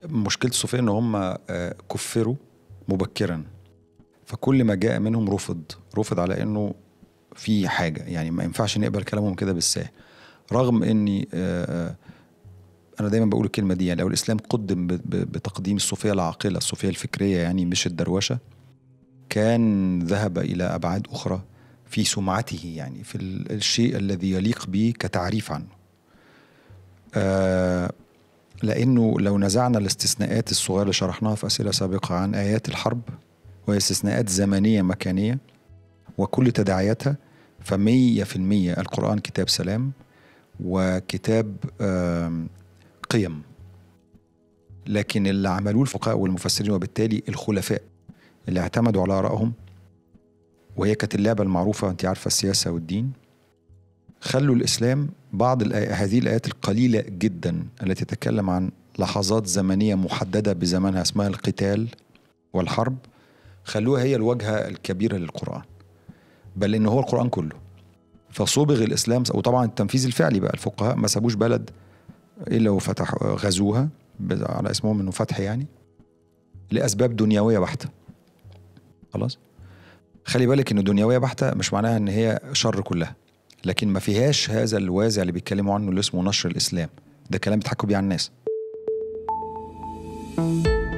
مشكله الصوفيه ان هم آه، كفروا مبكرا فكل ما جاء منهم رفض رفض على انه في حاجه يعني ما ينفعش نقبل كلامهم كده بالساهل رغم اني آه، آه، انا دايما بقول الكلمه دي يعني لو الاسلام قدم ب- ب- بتقديم الصوفيه العاقله الصوفيه الفكريه يعني مش الدروشه كان ذهب الى ابعاد اخرى في سمعته يعني في ال- الشيء الذي يليق به كتعريف عنه آه لانه لو نزعنا الاستثناءات الصغيره اللي شرحناها في اسئله سابقه عن ايات الحرب وهي استثناءات زمنيه مكانيه وكل تداعياتها فمية في المية القرآن كتاب سلام وكتاب آم، قيم لكن اللي عملوه الفقهاء والمفسرين وبالتالي الخلفاء اللي اعتمدوا على آرائهم وهي كانت اللعبة المعروفة أنت عارفة السياسة والدين خلوا الإسلام بعض الآي- هذه الآيات القليلة جدا التي تتكلم عن لحظات زمنية محددة بزمنها اسمها القتال والحرب خلوها هي الواجهة الكبيرة للقرآن بل إن هو القرآن كله فصبغ الإسلام وطبعا التنفيذ الفعلي بقى الفقهاء ما سابوش بلد إلا وفتحوا غزوها ب- على اسمهم إنه فتح يعني لأسباب دنيوية بحتة خلاص خلي بالك إن دنيوية بحتة مش معناها إن هي شر كلها لكن ما فيهاش هذا الوازع اللي بيتكلموا عنه اللي اسمه نشر الإسلام ده كلام بيضحكوا بيه على الناس